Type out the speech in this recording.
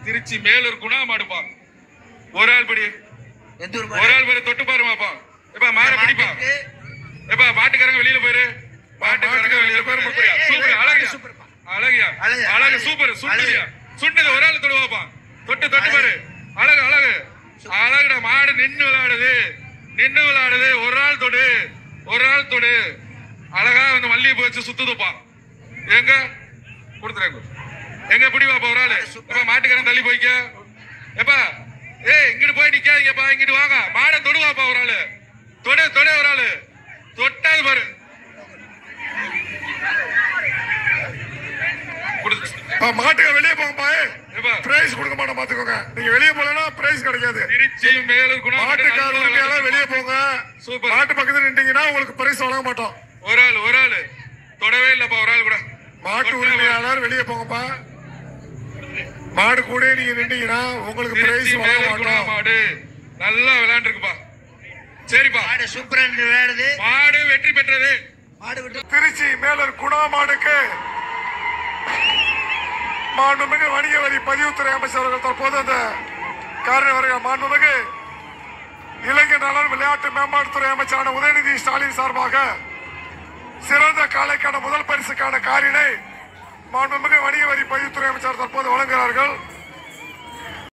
திருச்சி மேலூர் குணா மாடுப்பா ஒரு ஆள் படி எந்த ஊர் ஒரு மாடு ஆள் பேரு தொட்டு பாருமாப்பா எப்பா மாட பிடிப்பா மாட்டுக்கு எப்பா மாட்டுக்காரங்க வெளியில போயிரு மாட்டுக்காரங்க வெளியில போயிரு முப்படியா சூப்பர் அழகியா சூப்பர்ப்பா. அழகியா அழகு, அழகு அழகு. சூப்பர் சுண்டுதியா அழகு. சுண்டது ஒரு ஆள் தொடுவாப்பா தொட்டு தொட்டு பாரு அழகு அழகு அழகுடா மாடு நின்னு விளையாடுது நின்னு விளையாடுது ஒரு ஆள் தொடு ஒரு ஆள் தொடு அழகா வந்து மல்லிகைப்பூ வச்சு சுத்துதுப்பா எங்க கொடுத்துறேங்க எங்க பிடி வாப்பா ஒரு ஆளு எப்பா மாட்டுக்காரன் தள்ளி போய்க்க எப்பா ஏய் இங்கிட்டு போய் நிக்காதீங்கப்பா இங்கிட்டு வாங்க மாடை தொடுவாப்பா ஒரு ஆளு தொடு தொடு ஒரு ஆளு தொட்டாது பாரு கொடுத்து மாட்டுக்கு வெளியே போங்கப்பா எப்பா பிரைஸ் கொடுக்க மாட்டோம் பாத்துக்கோங்க நீங்க வெளியே போலனா பிரைஸ் கிடைக்காது திருச்சி மேலூர் குணா மாட்டுக்கார உரிமையாளர் வெளியே போங்க சூப்பர். மாட்டு பக்கத்துல நின்றீங்கன்னா உங்களுக்கு பிரைஸ் வழங்க மாட்டோம் ஒரு ஆள் ஒரு ஆள் தொடவே இல்லப்பா ஒரு ஆள் கூட மாட்டு உரிமையாளர் வெளியே போங்கப்பா மாடு கூட நீங்க நின்றீங்கன்னா உங்களுக்கு பிரைஸ் திருச்சி வழங்க மேலூர் குணா மாட்டோம் மாடு நல்லா விளையாண்டுருக்குப்பா சரிப்பா மாடு சூப்பரா இருந்து விளையாடுது மாடு வெற்றி பெற்றது மாடு விட்டு திருச்சி மேலூர் குணா மாடுக்கு மாண்புமிகு வணிக வரி பதிவுத்துறை அமைச்சர் அவர்கள் தற்போது அந்த காரணம் வருகிறார் மாண்புமிகு இளைஞர் நலன் விளையாட்டு மேம்பாட்டுத்துறை அமைச்சரான உதயநிதி ஸ்டாலின் சார்பாக சிறந்த காலைக்கான முதல் பரிசுக்கான காரினை மாண்புமிகு வணிக வரி பதிவுத்துறை அமைச்சர் தற்போது வழங்குகிறார்கள்